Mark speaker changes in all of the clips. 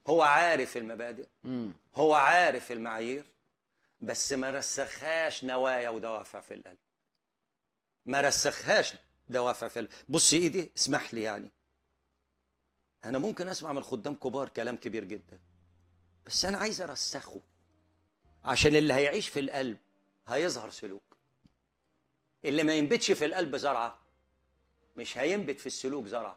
Speaker 1: هو عارف المبادئ
Speaker 2: مم.
Speaker 1: هو عارف المعايير بس ما رسخهاش نوايا ودوافع في القلب ما رسخهاش دوافع في القلب بص ايدي اسمح لي يعني انا ممكن اسمع من خدام كبار كلام كبير جدا بس انا عايز ارسخه عشان اللي هيعيش في القلب هيظهر سلوك اللي ما ينبتش في القلب زرعه مش هينبت في السلوك زرعه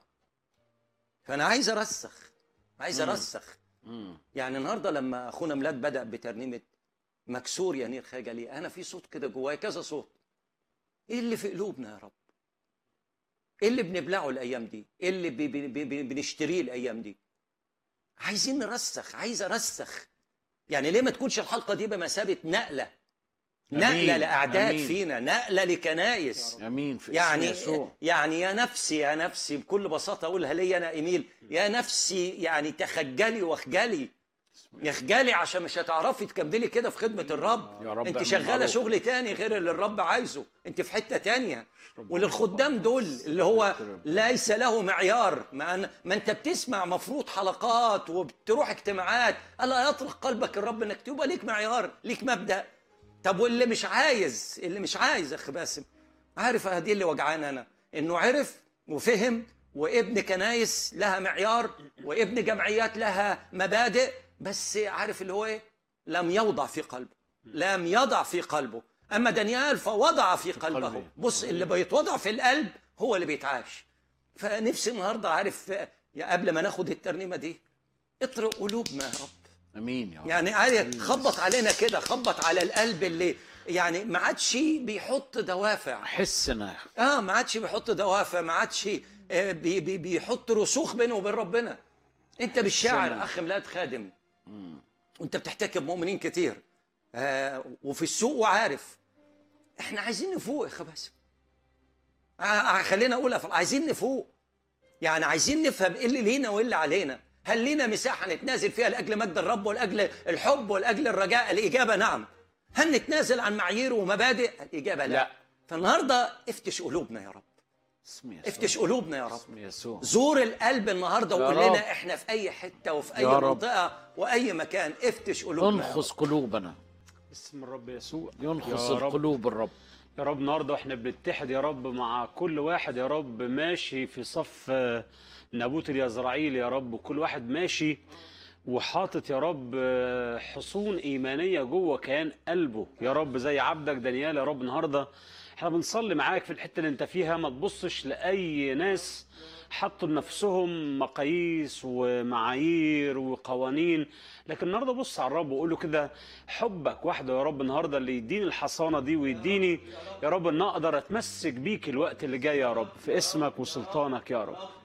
Speaker 1: فانا عايز ارسخ عايز ارسخ
Speaker 2: مم.
Speaker 1: يعني النهارده لما اخونا ميلاد بدا بترنيمه مكسور يا نير خجلي انا في صوت كده جوايا كذا صوت ايه اللي في قلوبنا يا رب ايه اللي بنبلعه الايام دي ايه اللي بي بي بي بي بنشتريه الايام دي عايزين نرسخ عايز ارسخ يعني ليه ما تكونش الحلقه دي بمثابه نقله نقله
Speaker 2: أمين.
Speaker 1: لاعداد
Speaker 2: أمين.
Speaker 1: فينا نقله لكنايس
Speaker 2: امين في
Speaker 1: يعني
Speaker 2: اسم يسوع
Speaker 1: يعني يا نفسي يا نفسي بكل بساطه اقولها لي انا ايميل يا نفسي يعني تخجلي واخجلي يخجلي عشان مش هتعرفي تكملي كده في خدمه الرب
Speaker 2: يا رب
Speaker 1: انت
Speaker 2: اعمل
Speaker 1: شغاله
Speaker 2: معروف.
Speaker 1: شغل تاني غير اللي الرب عايزه انت في حته تانية وللخدام دول اللي هو ليس له معيار ما, أنا ما انت بتسمع مفروض حلقات وبتروح اجتماعات الا يطرق قلبك الرب انك تبقى ليك معيار ليك مبدا طب واللي مش عايز اللي مش عايز يا اخ باسم عارف هدي اللي وجعان انا انه عرف وفهم وابن كنايس لها معيار وابن جمعيات لها مبادئ بس عارف اللي هو ايه لم يوضع في قلبه لم يضع في قلبه اما دانيال فوضع في قلبه
Speaker 2: قلبه.
Speaker 1: بص اللي بيتوضع في القلب هو اللي بيتعاش فنفسي النهارده عارف يا قبل ما ناخد الترنيمه دي اطرق قلوبنا يا رب
Speaker 2: امين يا رب
Speaker 1: يعني عارف خبط علينا كده خبط على القلب اللي يعني ما عادش بيحط دوافع
Speaker 2: حسنا
Speaker 1: اه ما عادش بيحط دوافع ما عادش آه، بي بي بيحط رسوخ بينه وبين ربنا انت بالشاعر
Speaker 2: سلام.
Speaker 1: اخ ميلاد خادم وانت بتحتك بمؤمنين كتير آه وفي السوق وعارف احنا عايزين نفوق يا اخ باسم آه آه، خلينا اقولها ف- عايزين نفوق يعني عايزين نفهم ايه اللي لينا وايه اللي علينا هل لينا مساحه نتنازل فيها لاجل مجد الرب ولاجل الحب ولاجل الرجاء الاجابه نعم هل نتنازل عن معايير ومبادئ الاجابه لا,
Speaker 2: لا.
Speaker 1: فالنهارده افتش قلوبنا يا رب
Speaker 2: اسم يسوع
Speaker 1: افتش قلوبنا يا رب
Speaker 2: اسم يسوع
Speaker 1: زور القلب النهارده
Speaker 2: يا
Speaker 1: وقول
Speaker 2: رب.
Speaker 1: لنا احنا في اي حته وفي اي
Speaker 2: يا رب.
Speaker 1: منطقه واي مكان افتش قلوبنا يا رب.
Speaker 2: انخص قلوبنا
Speaker 3: باسم الرب يسوع
Speaker 2: ينخص
Speaker 3: يا رب
Speaker 2: القلوب الرب
Speaker 3: يا رب النهارده واحنا بنتحد يا رب مع كل واحد يا رب ماشي في صف آه، نابوت اليزرعيل يا رب وكل واحد ماشي وحاطط يا رب آه، حصون ايمانيه جوه كيان قلبه يا رب زي عبدك دانيال يا رب النهارده احنا بنصلي معاك في الحته اللي انت فيها ما تبصش لاي ناس حطوا لنفسهم مقاييس ومعايير وقوانين لكن النهارده بص على الرب وقول له كده حبك وحده يا رب النهارده اللي يديني الحصانه دي ويديني يا رب ان اقدر اتمسك بيك الوقت اللي جاي يا رب في اسمك وسلطانك يا رب